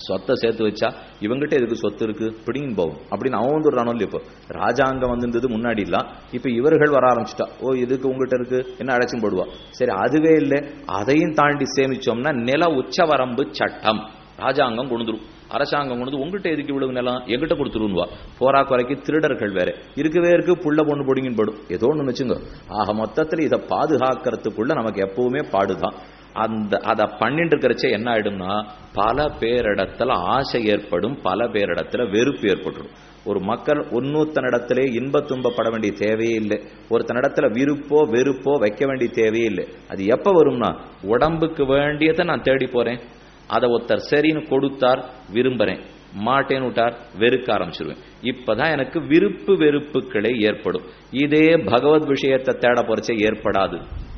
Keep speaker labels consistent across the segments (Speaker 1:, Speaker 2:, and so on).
Speaker 1: சொத்தை சேர்த்து வச்சா இவங்கிட்ட எதுக்கு சொத்து இருக்கு பிடிங்கின்னு போகும் அப்படின்னு அவன் வந்துடுறானோ இல்லையா இப்போ ராஜாங்கம் வந்திருந்தது முன்னாடி இல்ல இப்ப இவர்கள் வர ஆரம்பிச்சுட்டா ஓ இதுக்கு உங்ககிட்ட இருக்கு என்ன அழைச்சும் போடுவா சரி அதுவே இல்லை அதையும் தாண்டி சேமிச்சோம்னா நில உச்சவரம்பு சட்டம் ராஜாங்கம் கொண்டுரும் அரசாங்கம் கொண்டு உங்ககிட்ட எதுக்கு இவ்வளவு நிலம் எங்கிட்ட கொடுத்துருவா போரா குறைக்கு திருடர்கள் வேற இருக்கவே இருக்கு புள்ள பொண்ணு பொடிங்கின்னு படும் ஏதோ ஒண்ணு வச்சுங்க ஆக மொத்தத்துல இதை பாதுகாக்கிறதுக்குள்ள நமக்கு எப்பவுமே பாடுதான் அந்த அதை பண்ணிட்டு இருக்கிறச்சே என்ன ஆயிடும்னா பல பேரிடத்துல ஆசை ஏற்படும் பல பேரிடத்துல வெறுப்பு ஏற்பட்டுடும் ஒரு மக்கள் ஒன்னூத்தனிடத்திலே இன்ப துன்பப்பட வேண்டிய தேவையே இல்லை ஒருத்தனிடத்துல விருப்போ வெறுப்போ வைக்க வேண்டிய தேவையே இல்லை அது எப்ப வரும்னா உடம்புக்கு வேண்டியதை நான் தேடி போறேன் அதை ஒருத்தர் சரின்னு கொடுத்தார் விரும்புறேன் மாட்டேன்னு விட்டார் வெறுக்க ஆரம்பிச்சிருவேன் இப்பதான் எனக்கு விருப்பு வெறுப்புகளே ஏற்படும் இதே பகவத் விஷயத்தை தேட போறச்சே ஏற்படாது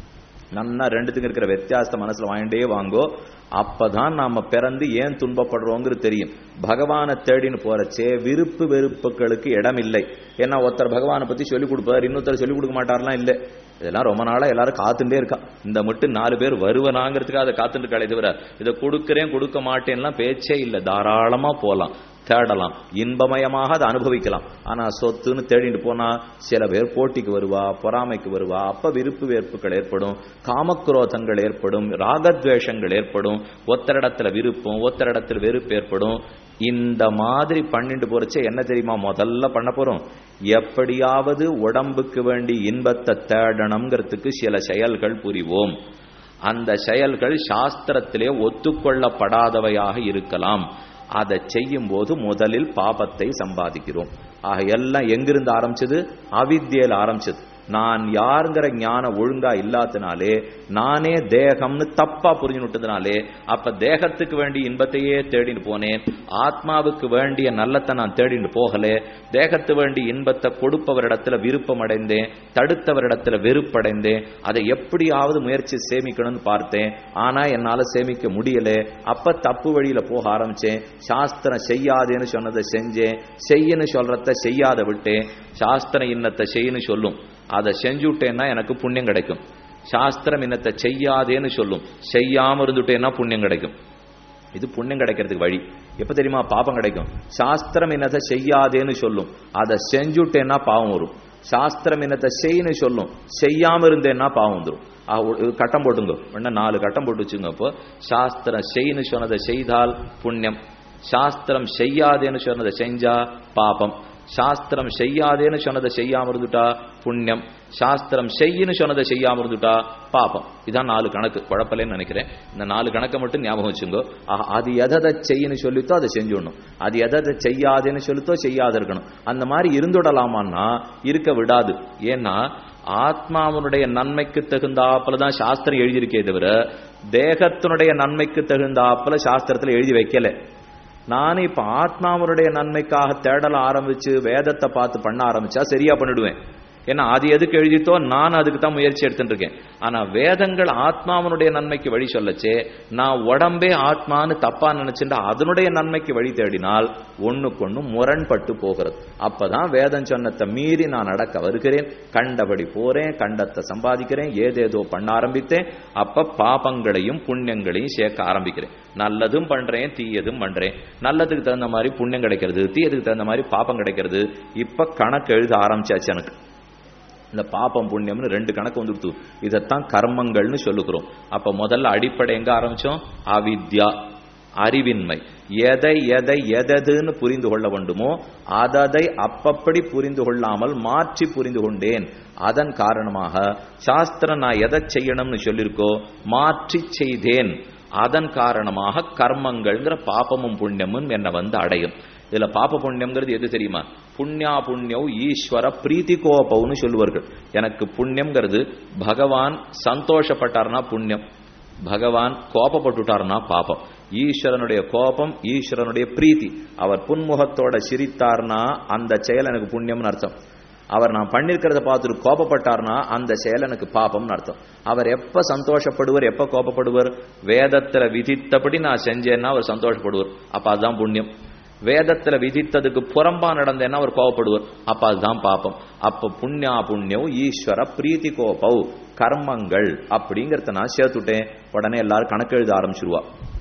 Speaker 1: நன்னா ரெண்டுத்துக்கு இருக்கிற வித்தியாசத்தை மனசுல வாங்கிட்டே வாங்கோ அப்பதான் நாம பிறந்து ஏன் துன்பப்படுறோங்கிறது தெரியும் பகவானை தேடின்னு போறச்சே விருப்பு வெறுப்புகளுக்கு இடம் இல்லை ஏன்னா ஒருத்தர் பகவானை பத்தி சொல்லிக் கொடுப்பார் இன்னொருத்தர் சொல்லிக் கொடுக்க மாட்டார்லாம் இல்லை இதெல்லாம் ரொம்ப நாளா எல்லாரும் காத்துட்டே இருக்கா இந்த மட்டும் நாலு பேர் வருவனாங்கிறதுக்காக அதை காத்துட்டு இருக்காளே தவிர இதை கொடுக்கறேன் கொடுக்க மாட்டேன்லாம் பேச்சே இல்லை தாராளமா போலாம் தேடலாம் இன்பமயமாக அதை அனுபவிக்கலாம் ஆனா சொத்துன்னு தேடிட்டு போனா சில பேர் போட்டிக்கு வருவா பொறாமைக்கு வருவா அப்ப விருப்பு வேறுப்புகள் ஏற்படும் காமக்ரோதங்கள் ஏற்படும் ராகத்வேஷங்கள் ஏற்படும் ஒத்தரிடத்துல விருப்பம் ஒத்தரிடத்துல வெறுப்பு ஏற்படும் இந்த மாதிரி பண்ணிட்டு போறச்சே என்ன தெரியுமா முதல்ல பண்ண போறோம் எப்படியாவது உடம்புக்கு வேண்டி இன்பத்தை தேடணுங்கிறதுக்கு சில செயல்கள் புரிவோம் அந்த செயல்கள் சாஸ்திரத்திலே ஒத்துக்கொள்ளப்படாதவையாக இருக்கலாம் அதை செய்யும் போது முதலில் பாபத்தை சம்பாதிக்கிறோம் ஆக எல்லாம் எங்கிருந்து ஆரம்பிச்சது அவித்தியில ஆரம்பிச்சது நான் யாருங்கிற ஞானம் ஒழுங்கா இல்லாதனாலே நானே தேகம்னு தப்பா புரிஞ்சுட்டதுனாலே அப்ப தேகத்துக்கு வேண்டிய இன்பத்தையே தேடிட்டு போனேன் ஆத்மாவுக்கு வேண்டிய நல்லத்தை நான் தேடிட்டு போகலே தேகத்து வேண்டிய இன்பத்தை கொடுப்பவரிடத்துல விருப்பம் அடைந்தேன் தடுத்தவரிடத்துல வெறுப்படைந்தேன் அதை எப்படியாவது முயற்சி சேமிக்கணும்னு பார்த்தேன் ஆனா என்னால சேமிக்க முடியல அப்ப தப்பு வழியில போக ஆரம்பிச்சேன் சாஸ்திரம் செய்யாதேன்னு சொன்னதை செஞ்சேன் செய்யன்னு சொல்றத செய்யாத விட்டேன் சாஸ்திரம் இன்னத்தை செய்யன்னு சொல்லும் அதை செஞ்சுட்டேன்னா எனக்கு புண்ணியம் கிடைக்கும் சாஸ்திரம் இன்னத்தை செய்யாதேன்னு சொல்லும் செய்யாம இருந்துட்டேன்னா புண்ணியம் கிடைக்கும் இது புண்ணியம் கிடைக்கிறதுக்கு வழி எப்ப தெரியுமா பாபம் கிடைக்கும் சாஸ்திரம் என்னத்தை செய்யாதேன்னு சொல்லும் அதை செஞ்சுட்டேன்னா பாவம் வரும் சாஸ்திரம் என்னத்தை செய்யன்னு சொல்லும் செய்யாம இருந்தேன்னா பாவம் வந்துடும் கட்டம் போட்டுங்க வேணா நாலு கட்டம் போட்டு வச்சுங்க இப்போ சாஸ்திரம் செய்யன்னு சொன்னதை செய்தால் புண்ணியம் சாஸ்திரம் செய்யாதேன்னு சொன்னதை செஞ்சா பாபம் சாஸ்திரம் செய்யாதேன்னு சொன்னதை செய்யாம இருந்துட்டா புண்ணியம் சாஸ்திரம் செய்யின்னு சொன்னதை செய்யாம இருந்துட்டா பாப்பம் இதான் நாலு கணக்கு குழப்பலேன்னு நினைக்கிறேன் இந்த நாலு கணக்கை மட்டும் ஞாபகம் வச்சுங்கோ ஆஹா, அது எதை செய்யன்னு சொல்லித்தோ அதை செஞ்சுடணும் அது எதை செய்யாதேன்னு சொல்லித்தோ செய்யாத இருக்கணும் அந்த மாதிரி இருந்துடலாமான்னா இருக்க விடாது ஏன்னா ஆத்மாவனுடைய நன்மைக்கு தகுந்தாப்புல தான் சாஸ்திரம் எழுதியிருக்கே தவிர தேகத்தினுடைய நன்மைக்கு தகுந்தாப்புல சாஸ்திரத்துல எழுதி வைக்கல நான் இப்ப ஆத்மாவனுடைய நன்மைக்காக தேடல ஆரம்பிச்சு வேதத்தை பார்த்து பண்ண ஆரம்பிச்சா சரியா பண்ணிடுவேன் ஏன்னா அது எதுக்கு எழுதித்தோ நான் அதுக்கு தான் முயற்சி எடுத்துட்டு இருக்கேன் ஆனா வேதங்கள் ஆத்மாவனுடைய நன்மைக்கு வழி சொல்லச்சே நான் உடம்பே ஆத்மான்னு தப்பா நினைச்சுட்டு அதனுடைய நன்மைக்கு வழி தேடினால் ஒண்ணுக்கொண்ணு முரண்பட்டு போகிறது அப்பதான் வேதம் சொன்னத்தை மீறி நான் நடக்க வருகிறேன் கண்டபடி போறேன் கண்டத்தை சம்பாதிக்கிறேன் ஏதேதோ பண்ண ஆரம்பித்தேன் அப்ப பாபங்களையும் புண்ணியங்களையும் சேர்க்க ஆரம்பிக்கிறேன் நல்லதும் பண்றேன் தீயதும் பண்றேன் நல்லதுக்கு தகுந்த மாதிரி புண்ணியம் கிடைக்கிறது தீயதுக்கு தகுந்த மாதிரி பாப்பம் கிடைக்கிறது இப்ப கணக்கு எழுத ஆரம்பிச்சாச்சு எனக்கு இந்த பாப்பம் புண்ணியம்னு ரெண்டு கணக்கு வந்துடுத்து இதைத்தான் கர்மங்கள்னு சொல்லுகிறோம் அப்ப முதல்ல அடிப்படை எங்க ஆரம்பிச்சோம் அவித்யா அறிவின்மை எதை எதை எததுன்னு புரிந்து கொள்ள வேண்டுமோ அததை அப்பப்படி புரிந்து கொள்ளாமல் மாற்றி புரிந்து கொண்டேன் அதன் காரணமாக சாஸ்திரம் நான் எதை செய்யணும்னு சொல்லியிருக்கோ மாற்றி செய்தேன் அதன் காரணமாக கர்மங்கள்ங்கிற பாப்பமும் புண்ணியமும் என்னை வந்து அடையும் இதுல பாப புண்ணியம்ங்கிறது எது தெரியுமா புண்ணியா புண்ணியம் ஈஸ்வர பிரீத்தி கோபம்னு சொல்லுவார்கள் எனக்கு புண்ணியம்ங்கிறது பகவான் சந்தோஷப்பட்டார்னா புண்ணியம் பகவான் கோபப்பட்டுட்டார்னா பாபம் ஈஸ்வரனுடைய கோபம் ஈஸ்வரனுடைய பிரீத்தி அவர் புன்முகத்தோட சிரித்தார்னா அந்த செயல் எனக்கு புண்ணியம்னு அர்த்தம் அவர் நான் பண்ணிருக்கிறத பார்த்துட்டு கோபப்பட்டார்னா அந்த செயல் எனக்கு பாபம்னு அர்த்தம் அவர் எப்ப சந்தோஷப்படுவர் எப்ப கோபப்படுவர் வேதத்துல விதித்தபடி நான் செஞ்சேன்னா அவர் சந்தோஷப்படுவார் அப்ப அதுதான் புண்ணியம் வேதத்துல விதித்ததுக்கு புறம்பா நடந்தேன்னா அவர் கோபப்படுவார் அப்ப அதுதான் பாப்பம் அப்ப புண்ணியா புண்ணியம் ஈஸ்வர பிரீத்தி கோபவ் கர்மங்கள் அப்படிங்கறத நான் சேர்த்துட்டேன் உடனே எல்லாரும் கணக்கு எழுத ஆரம்பிச்சிருவா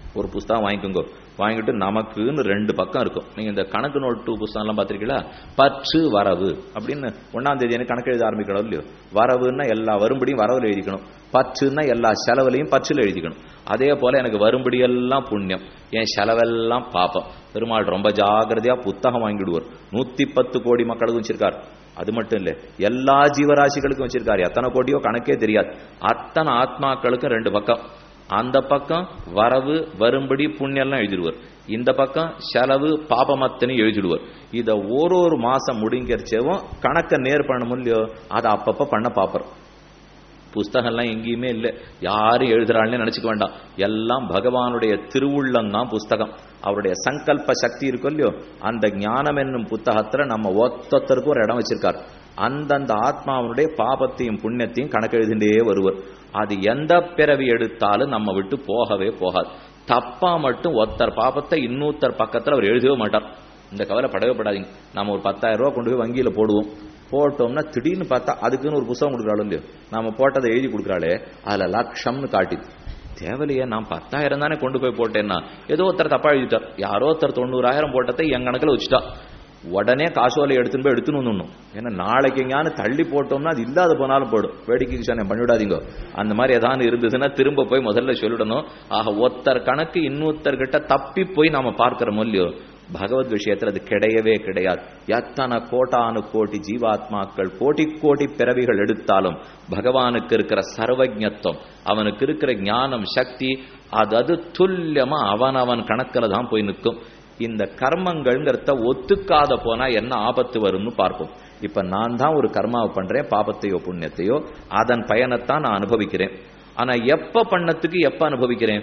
Speaker 1: ஒரு புஸ்தகம் வாங்கிக்கோங்க வாங்கிட்டு நமக்குன்னு ரெண்டு பக்கம் இருக்கும் நீங்க இந்த கணக்கு நோட்டு புஸ்தகம்லாம் பார்த்திருக்கீங்களா பற்று வரவு அப்படின்னு ஒன்னாம் தேதி எனக்கு கணக்கு எழுத ஆரம்பிக்கணும் இல்லையோ வரவுன்னா எல்லா வரும்படியும் வரவுல எழுதிக்கணும் பற்றுன்னா எல்லா செலவுலையும் பற்றில் எழுதிக்கணும் அதே போல எனக்கு வரும்படி எல்லாம் புண்ணியம் என் செலவெல்லாம் பாப்பம் பெருமாள் ரொம்ப ஜாகிரதையா புத்தகம் வாங்கிடுவார் நூத்தி பத்து கோடி மக்களுக்கும் வச்சிருக்கார் அது மட்டும் இல்ல எல்லா ஜீவராசிகளுக்கும் வச்சிருக்காரு எத்தனை கோடியோ கணக்கே தெரியாது அத்தனை ஆத்மாக்களுக்கும் ரெண்டு பக்கம் அந்த பக்கம் வரவு வரும்படி புண்ணியம்லாம் எழுதிடுவார் இந்த பக்கம் செலவு பாபமத்தனையும் எழுதிடுவார் இத ஒரு ஒரு மாசம் முடிங்கிறச்சவும் கணக்க நேர் பண்ண இல்லையோ அதை அப்பப்ப பண்ண பாப்பர் புஸ்தகம்லாம் எங்கேயுமே இல்லை யாரும் எழுதுறாள்னு நினைச்சுக்க வேண்டாம் எல்லாம் பகவானுடைய திருவுள்ளம் தான் புஸ்தகம் அவருடைய சங்கல்ப சக்தி இருக்கும் இல்லையோ அந்த ஞானம் என்னும் புத்தகத்துல நம்ம ஒத்தொத்தருக்கும் ஒரு இடம் வச்சிருக்கார் அந்தந்த ஆத்மாவனுடைய பாபத்தையும் புண்ணியத்தையும் கணக்கு எழுதிண்டே வருவர் அது எந்த பிறவி எடுத்தாலும் நம்ம விட்டு போகவே போகாது தப்பா மட்டும் ஒருத்தர் பாபத்தை இன்னொருத்தர் பக்கத்துல அவர் எழுதவே மாட்டார் இந்த கவலை படவே படாதீங்க நம்ம ஒரு பத்தாயிரம் ரூபாய் கொண்டு போய் வங்கியில போடுவோம் போட்டோம்னா திடீர்னு பார்த்தா அதுக்குன்னு ஒரு புத்தகம் கொடுக்குறாள் இல்லையோ நாம போட்டதை எழுதி கொடுக்குறாளே அதுல லட்சம்னு காட்டிது தேவையில்லையே நான் பத்தாயிரம் தானே கொண்டு போய் போட்டேன்னா ஏதோ ஒருத்தர் தப்பா எழுதிட்டார் யாரோ ஒருத்தர் தொண்ணூறாயிரம் போட்டதை என் கணக்கில் வச்சுட்டா உடனே காசோலை எடுத்துன்னு போய் எடுத்துன்னு வந்துடணும் ஏன்னா நாளைக்கு எங்கேயானு தள்ளி போட்டோம்னா அது இல்லாத போனாலும் போடும் வேடிக்கைக்கு சொன்னேன் பண்ணிவிடாதீங்க அந்த மாதிரி ஏதாவது இருந்ததுன்னா திரும்ப போய் முதல்ல சொல்லிடணும் ஆக ஒருத்தர் கணக்கு இன்னொருத்தர்கிட்ட தப்பி போய் நாம பார்க்கிறோமோ இல்லையோ பகவத் விஷயத்துல அது கிடையவே கிடையாது எத்தனை கோட்டானு கோடி ஜீவாத்மாக்கள் கோடி கோடி பிறவிகள் எடுத்தாலும் பகவானுக்கு இருக்கிற சர்வஜத்துவம் அவனுக்கு இருக்கிற ஞானம் சக்தி அது அது துல்லியமா அவன் அவன் கணக்கில் தான் போய் நிற்கும் இந்த கர்மங்கள்ங்கிறத ஒத்துக்காத போனா என்ன ஆபத்து வரும்னு பார்ப்போம் இப்ப நான் தான் ஒரு கர்மாவை பண்றேன் பாபத்தையோ புண்ணியத்தையோ அதன் பயனைத்தான் நான் அனுபவிக்கிறேன் ஆனா எப்ப பண்ணத்துக்கு எப்ப அனுபவிக்கிறேன்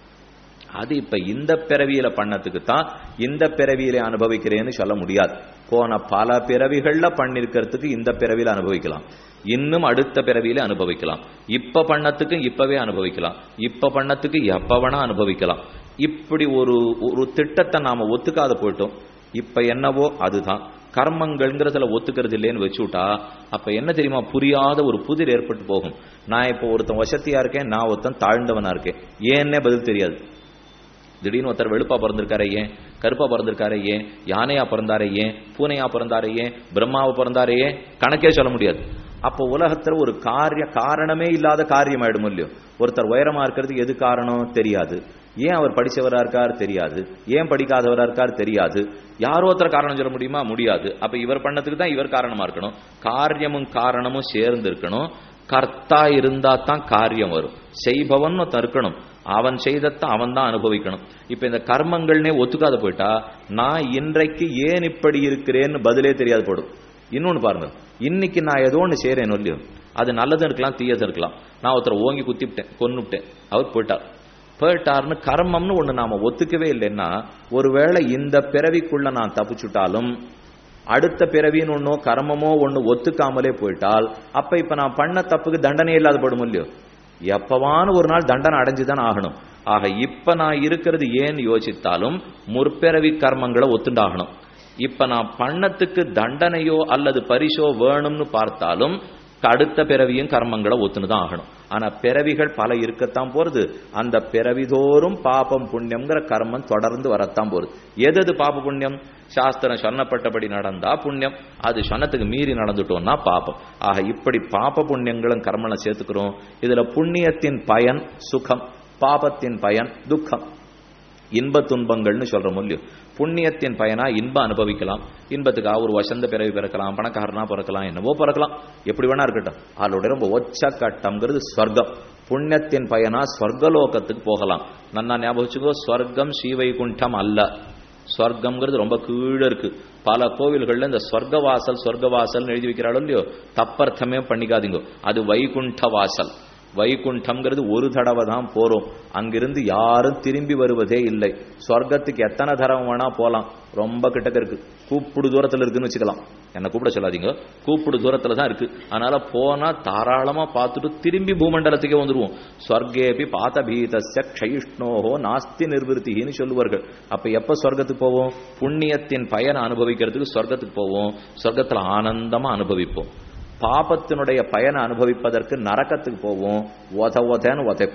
Speaker 1: அது இப்ப இந்த பிறவியில பண்ணதுக்கு தான் இந்த பிறவியில அனுபவிக்கிறேன்னு சொல்ல முடியாது போன பல பிறவிகள்ல பண்ணிருக்கிறதுக்கு இந்த பிறவியில அனுபவிக்கலாம் இன்னும் அடுத்த பிறவியில அனுபவிக்கலாம் இப்ப பண்ணத்துக்கு இப்பவே அனுபவிக்கலாம் இப்ப பண்ணத்துக்கு எப்ப வேணா அனுபவிக்கலாம் இப்படி ஒரு ஒரு திட்டத்தை நாம ஒத்துக்காத போயிட்டோம் இப்ப என்னவோ அதுதான் கர்மங்கள்ங்கிறதுல ஒத்துக்கிறது இல்லைன்னு வச்சுட்டா அப்ப என்ன தெரியுமா புரியாத ஒரு புதிர் ஏற்பட்டு போகும் நான் இப்போ ஒருத்தன் வசத்தியா இருக்கேன் நான் ஒருத்தன் தாழ்ந்தவனா இருக்கேன் ஏன்னே பதில் தெரியாது திடீர்னு ஒருத்தர் வெளுப்பா பிறந்திருக்காரு ஏன் கருப்பா பிறந்திருக்காரு ஏன் யானையா பிறந்தாரே ஏன் பூனையா பிறந்தாரே ஏன் பிரம்மாவை பிறந்தாரே ஏன் கணக்கே சொல்ல முடியாது அப்போ உலகத்துல ஒரு காரிய காரணமே இல்லாத காரியம் ஆயிடும் இல்லையோ ஒருத்தர் உயரமா இருக்கிறதுக்கு எது காரணம் தெரியாது ஏன் அவர் படிச்சவரா இருக்கார் தெரியாது ஏன் படிக்காதவரா இருக்கார் தெரியாது யாரோ ஒருத்தர் காரணம் சொல்ல முடியுமா முடியாது அப்ப இவர் பண்ணதுக்கு தான் இவர் காரணமா இருக்கணும் காரியமும் காரணமும் சேர்ந்து இருக்கணும் கர்த்தா இருந்தா தான் காரியம் வரும் செய்பவன் ஒருத்தன் இருக்கணும் அவன் செய்தத்தான் அவன் தான் அனுபவிக்கணும் இப்ப இந்த கர்மங்கள்னே ஒத்துக்காத போயிட்டா நான் இன்றைக்கு ஏன் இப்படி இருக்கிறேன்னு பதிலே தெரியாது போடும் இன்னொன்னு பாருங்க இன்னைக்கு நான் ஏதோ ஒன்று செய்யறேன் இல்லையோ அது நல்லதும் இருக்கலாம் தீயதும் இருக்கலாம் நான் ஒருத்தரை ஓங்கி குத்திவிட்டேன் கொன்னுவிட்டேன் அவர் போயிட்டார் போயிட்டார்னு கர்மம்னு ஒண்ணு நாம ஒத்துக்கவே இல்லைன்னா ஒருவேளை இந்த பிறவிக்குள்ள நான் தப்பிச்சுட்டாலும் அடுத்த பிறவின்னு ஒண்ணோ கர்மமோ ஒண்ணு ஒத்துக்காமலே போயிட்டால் அப்ப இப்ப நான் பண்ண தப்புக்கு தண்டனை இல்லாத படும் இல்லையோ எப்பவான ஒரு நாள் தண்டனை அடைஞ்சுதான் ஆகணும் ஆக இப்ப நான் இருக்கிறது ஏன்னு யோசித்தாலும் முற்பிறவி கர்மங்களை ஒத்துண்டாகணும் இப்ப நான் பண்ணத்துக்கு தண்டனையோ அல்லது பரிசோ வேணும்னு பார்த்தாலும் அடுத்த பிறவியும் கர்மங்களை ஒத்துன்னு தான் ஆகணும் ஆனா பிறவிகள் பல இருக்கத்தான் போறது அந்த பிறவிதோறும் பாபம் புண்ணியம்ங்கிற கர்மம் தொடர்ந்து வரத்தான் போறது எது எது பாப புண்ணியம் சாஸ்திரம் சொன்னப்பட்டபடி நடந்தா புண்ணியம் அது சொன்னத்துக்கு மீறி நடந்துட்டோம்னா பாபம் ஆக இப்படி பாப புண்ணியங்களும் கர்மனை சேர்த்துக்கிறோம் இதுல புண்ணியத்தின் பயன் சுகம் பாபத்தின் பயன் துக்கம் இன்ப துன்பங்கள்னு சொல்ற மூலியம் புண்ணியத்தின் பயனா இன்பம் அனுபவிக்கலாம் இன்பத்துக்காக ஒரு வசந்த பிறவி பிறக்கலாம் பணக்காரனா பிறக்கலாம் என்னவோ பிறக்கலாம் எப்படி வேணா இருக்கட்டும் அதோட ரொம்ப ஒச்ச கட்டம்ங்கிறது ஸ்வர்க்கம் புண்ணியத்தின் பயனா ஸ்வர்கலோகத்துக்கு போகலாம் நன்னா ஞாபகம் வச்சுக்கோ ஸ்வர்க்கம் ஸ்ரீவைகுண்டம் அல்ல ஸ்வர்க்கம்ங்கிறது ரொம்ப கீழே இருக்கு பல கோவில்கள்ல இந்த ஸ்வர்க்க வாசல் ஸ்வர்க்க வாசல் எழுதி வைக்கிறாளோ இல்லையோ தப்பர்த்தமே பண்ணிக்காதீங்க அது வைகுண்ட வாசல் வைகுண்டம்ங்கிறது ஒரு தடவை தான் போறோம் அங்கிருந்து யாரும் திரும்பி வருவதே இல்லை சொர்க்கத்துக்கு எத்தனை தரம் வேணா போலாம் ரொம்ப கிட்டக்க இருக்கு கூப்பிடு தூரத்துல இருக்குன்னு வச்சுக்கலாம் என்ன கூப்பிட சொல்லாதீங்க கூப்பிடு தூரத்துல தான் இருக்கு அதனால போனா தாராளமா பார்த்துட்டு திரும்பி பூமண்டலத்துக்கே வந்துருவோம் ஸ்வர்கேபி பாத பீதஸ்ய க்ஷயிஷ்ணோஹோ நாஸ்தி நிர்வൃத்தின்னு சொல்லுவார்கள் அப்ப எப்ப சொர்க்கத்துக்கு போவோம் புண்ணியத்தின் பயனை அனுபவிக்கிறதுக்கு சொர்க்கத்துக்கு போவோம் சொர்க்கத்துல ஆனந்தமா அனுபவிப்போம் பாபத்தினுடைய பயனை அனுபவிப்பதற்கு நரக்கத்துக்கு போவோம் ஒத ஒதன்னு ஒதைப்பன்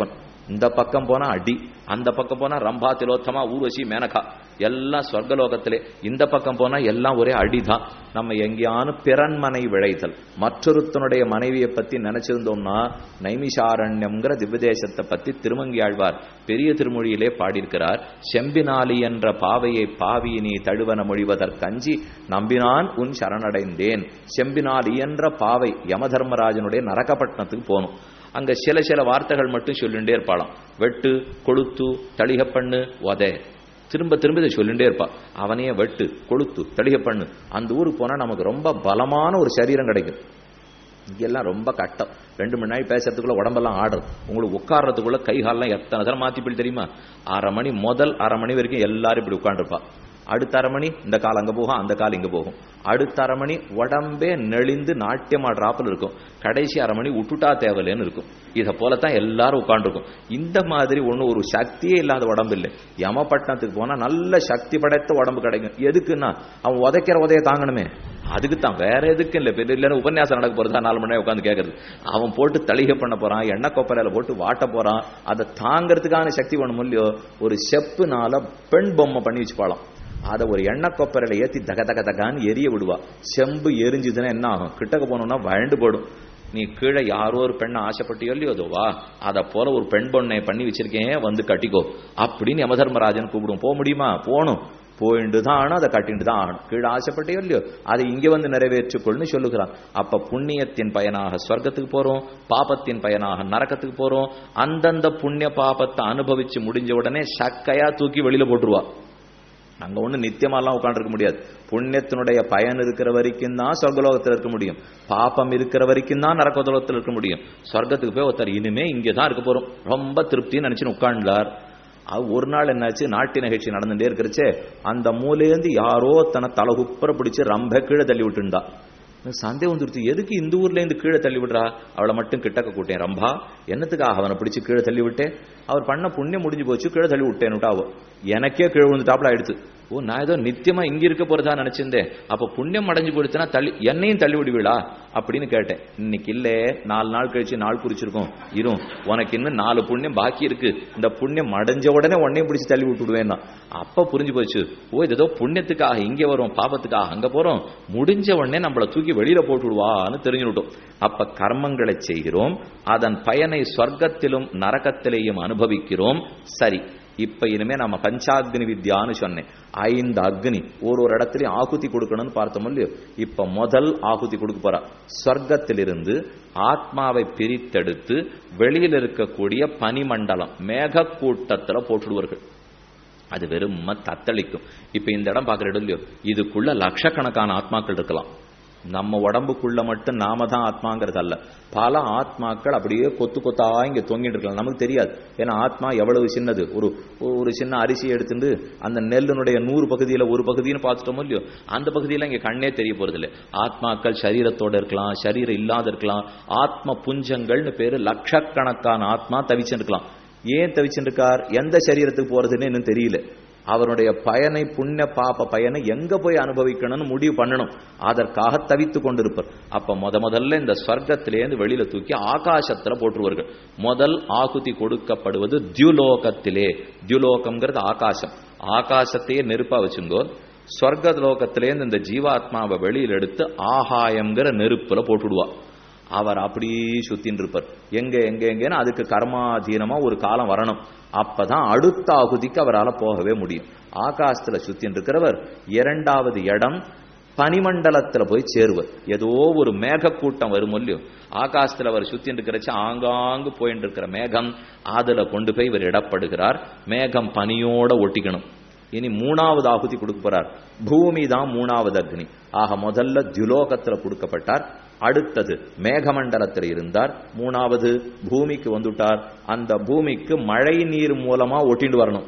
Speaker 1: இந்த பக்கம் போனா அடி அந்த பக்கம் போனா ரம்பா திலோத்தமா ஊர்வசி மேனகா எல்லாம் சொர்க்கலோகத்திலே இந்த பக்கம் போனா எல்லாம் ஒரே அடிதான் நம்ம எங்கேயானு பிறன்மனை விழைத்தல் மற்றொருத்தனுடைய மனைவியை பத்தி நினைச்சிருந்தோம்னா நைமிஷாரண்யம்ங்கிற திவ்யதேசத்தை பத்தி திருமங்கி ஆழ்வார் பெரிய திருமொழியிலே பாடியிருக்கிறார் செம்பினாலி என்ற பாவையை பாவியினி தழுவன மொழிவதற்கஞ்சி நம்பினான் உன் சரணடைந்தேன் செம்பினால் இயன்ற பாவை யமதர்மராஜனுடைய நரகப்பட்டினத்துக்கு போகணும் அங்க சில சில வார்த்தைகள் மட்டும் சொல்லிண்டே இருப்பாளாம் வெட்டு கொளுத்து தளிக பண்ணு உதை திரும்ப திரும்ப இதை சொல்லிண்டே இருப்பா அவனையே வெட்டு கொளுத்து தளிக பண்ணு அந்த ஊருக்கு போனா நமக்கு ரொம்ப பலமான ஒரு சரீரம் கிடைக்கும் இங்கெல்லாம் ரொம்ப கட்டம் ரெண்டு மணி நாள் பேசுறதுக்குள்ள உடம்பெல்லாம் ஆடுறது உங்களுக்கு உட்கார்றதுக்குள்ள கை காலெல்லாம் எத்தனை தரம் மாத்தி தெரியுமா அரை மணி முதல் அரை மணி வரைக்கும் எல்லாரும் இப்படி உட்காந்துருப்பா அடுத்த அரை மணி இந்த கால் அங்க போகும் அந்த கால் இங்க போகும் அடுத்த அரை மணி உடம்பே நெளிந்து நாட்டியம் ஆடுறாப்புல இருக்கும் கடைசி அரை மணி விட்டுட்டா தேவையில்லைன்னு இருக்கும் இதை போலத்தான் எல்லாரும் உட்காந்துருக்கும் இந்த மாதிரி ஒண்ணு ஒரு சக்தியே இல்லாத உடம்பு இல்லை யமப்பட்டினத்துக்கு போனா நல்ல சக்தி படைத்த உடம்பு கிடைக்கும் எதுக்குன்னா அவன் உதைக்கிற உதைய தாங்கணுமே அதுக்கு தான் வேற எதுக்கும் இல்லை பெரிய இல்லைன்னு உபன்யாசம் நடக்க போறதா நாலு மணி நேரம் உட்காந்து கேட்கறது அவன் போட்டு தளிகை பண்ண போறான் எண்ணெய் கொப்பரையில போட்டு வாட்ட போறான் அதை தாங்கிறதுக்கான சக்தி வேணும் இல்லையோ ஒரு செப்புனால பெண் பொம்மை பண்ணி வச்சுப்பாளாம் அதை ஒரு எண்ணெய் கொப்பரையில ஏத்தி தக தக தகான்னு எரிய விடுவா செம்பு எரிஞ்சுதுன்னா என்ன ஆகும் கிட்டக்க போனோம்னா வழண்டு போடும் நீ கீழே யாரோ ஒரு பெண்ணை ஆசைப்பட்டியோ இல்லையோ அதுவா அதை போல ஒரு பெண் பொண்ணை பண்ணி வச்சிருக்கேன் வந்து கட்டிக்கோ அப்படின்னு யமதர்மராஜன் கூப்பிடும் போக முடியுமா போகணும் போயிட்டு தான் ஆகணும் அதை கட்டிட்டு தான் ஆகணும் கீழே ஆசைப்பட்டே இல்லையோ அதை இங்க வந்து நிறைவேற்றிக்கொள்னு சொல்லுகிறான் அப்ப புண்ணியத்தின் பயனாக ஸ்வர்க்கத்துக்கு போறோம் பாபத்தின் பயனாக நரக்கத்துக்கு போறோம் அந்தந்த புண்ணிய பாபத்தை அனுபவிச்சு முடிஞ்ச உடனே சக்கையா தூக்கி வெளியில போட்டுருவா அங்க ஒண்ணு நித்தியமாலாம் உட்காந்துருக்க முடியாது புண்ணியத்தினுடைய பயன் இருக்கிற வரைக்கும் தான் சொர்க்கலோகத்தில் இருக்க முடியும் பாப்பம் இருக்கிற வரைக்கும் தான் நரக்கோதலத்தில் இருக்க முடியும் சொர்க்கத்துக்கு போய் ஒருத்தர் இனிமே இங்கே தான் இருக்க போறோம் ரொம்ப திருப்தின்னு நினைச்சுன்னு உட்காண்டார் அது ஒரு நாள் என்னாச்சு நாட்டிய நிகழ்ச்சி நடந்துட்டே இருக்கிறச்சே அந்த மூலேந்து யாரோ தன்னை தலகுப்புற பிடிச்சு ரொம்ப கீழே தள்ளி விட்டுருந்தா சந்தேகம் வந்துருச்சு எதுக்கு இந்த ஊர்ல இருந்து கீழே தள்ளி விடுறா அவளை மட்டும் கிட்டக்க கூட்டேன் ரம்பா என்னத்துக்காக அவனை பிடிச்சு கீழே தள்ளி விட்டேன் அவர் பண்ண புண்ணியம் முடிஞ்சு போச்சு கீழே தள்ளி விட்டேன்னுட்டாவோ எனக்கே கீழே விழுந்துட்டாப்ல ஆயிடுத்து ஓ நான் ஏதோ நித்தியமா இங்க இருக்க போறதா நினைச்சிருந்தேன் அப்ப புண்ணியம் அடைஞ்சு போயிடுச்சுன்னா தள்ளி என்னையும் தள்ளி விடுவீளா அப்படின்னு கேட்டேன் இன்னைக்கு இல்ல நாலு நாள் கழிச்சு நாள் குறிச்சிருக்கோம் இரும் உனக்கு இன்னும் நாலு புண்ணியம் பாக்கி இருக்கு இந்த புண்ணியம் அடைஞ்ச உடனே உன்னையும் பிடிச்சு தள்ளி விட்டுடுவேன் அப்ப புரிஞ்சு போச்சு ஓ இது ஏதோ புண்ணியத்துக்காக இங்க வரும் பாபத்துக்காக அங்க போறோம் முடிஞ்ச உடனே நம்மள தூக்கி வெளியில போட்டு விடுவான்னு தெரிஞ்சுட்டோம் அப்ப கர்மங்களை செய்கிறோம் அதன் பயனை சொர்க்கத்திலும் நரகத்திலேயும் அனுபவிக்கிறோம் சரி இப்ப இனிமே நம்ம பஞ்சாக்னி வித்யான்னு சொன்னேன் ஐந்து அக்னி ஒரு ஒரு இடத்துலயும் ஆகுதி கொடுக்கணும்னு பார்த்தோம் இல்லையோ இப்ப முதல் ஆகுதி கொடுக்க போறா சொர்க்கத்திலிருந்து ஆத்மாவை பிரித்தெடுத்து வெளியில் இருக்கக்கூடிய பனிமண்டலம் மேக கூட்டத்துல போட்டுடுவார்கள் அது வெறும் தத்தளிக்கும் இப்ப இந்த இடம் பாக்குற இடம் இல்லையோ இதுக்குள்ள லட்சக்கணக்கான ஆத்மாக்கள் இருக்கலாம் நம்ம உடம்புக்குள்ள மட்டும் நாம தான் ஆத்மாங்கிறது அல்ல பல ஆத்மாக்கள் அப்படியே கொத்து கொத்தா இங்க தொங்கிட்டு இருக்கலாம் நமக்கு தெரியாது ஏன்னா ஆத்மா எவ்வளவு சின்னது ஒரு ஒரு சின்ன அரிசி எடுத்துட்டு அந்த நெல்லினுடைய நூறு பகுதியில ஒரு பகுதின்னு பார்த்துட்டோமோ இல்லையோ அந்த பகுதியில இங்க கண்ணே தெரிய போறது இல்லை ஆத்மாக்கள் சரீரத்தோட இருக்கலாம் சரீரம் இல்லாத இருக்கலாம் ஆத்ம புஞ்சங்கள்னு பேரு லட்சக்கணக்கான ஆத்மா தவிச்சுருக்கலாம் ஏன் தவிச்சுருக்கார் எந்த சரீரத்துக்கு போறதுன்னு இன்னும் தெரியல அவருடைய பயனை புண்ணிய பாப பயனை எங்க போய் அனுபவிக்கணும்னு முடிவு பண்ணணும் அதற்காக தவித்து கொண்டிருப்பார் அப்ப முத முதல்ல இந்த ஸ்வர்க்கத்திலேருந்து வெளியில தூக்கி ஆகாசத்துல போட்டுருவார்கள் முதல் ஆகுதி கொடுக்கப்படுவது தியுலோகத்திலே தியுலோகம்ங்கிறது ஆகாசம் ஆகாசத்தையே நெருப்பா வச்சுங்கோ ஸ்வர்க லோகத்திலேருந்து இந்த ஜீவாத்மாவை வெளியில் எடுத்து ஆகாயம்ங்கிற நெருப்புல போட்டுடுவா அவர் அப்படியே சுத்தின்னு இருப்பார் எங்க எங்க எங்கன்னு அதுக்கு கர்மாதீனமா ஒரு காலம் வரணும் அப்பதான் அடுத்த ஆகுதிக்கு அவரால் போகவே முடியும் ஆகாசத்துல சுத்தின்னு இருக்கிறவர் இரண்டாவது இடம் பனிமண்டலத்துல போய் சேருவர் ஏதோ ஒரு மேக கூட்டம் வரும் இல்லையோ ஆகாசத்துல அவர் சுத்தின்னு இருக்கிறச்சு ஆங்காங்கு போயிட்டு இருக்கிற மேகம் அதுல கொண்டு போய் இவர் இடப்படுகிறார் மேகம் பனியோட ஒட்டிக்கணும் இனி மூணாவது ஆகுதி கொடுக்க போறார் பூமி தான் மூணாவது அக்னி ஆக முதல்ல துலோகத்துல கொடுக்கப்பட்டார் அடுத்தது மேகமண்டலத்தில் இருந்தார் மூணாவது பூமிக்கு வந்துட்டார் அந்த பூமிக்கு மழை நீர் மூலமா ஒட்டிட்டு வரணும்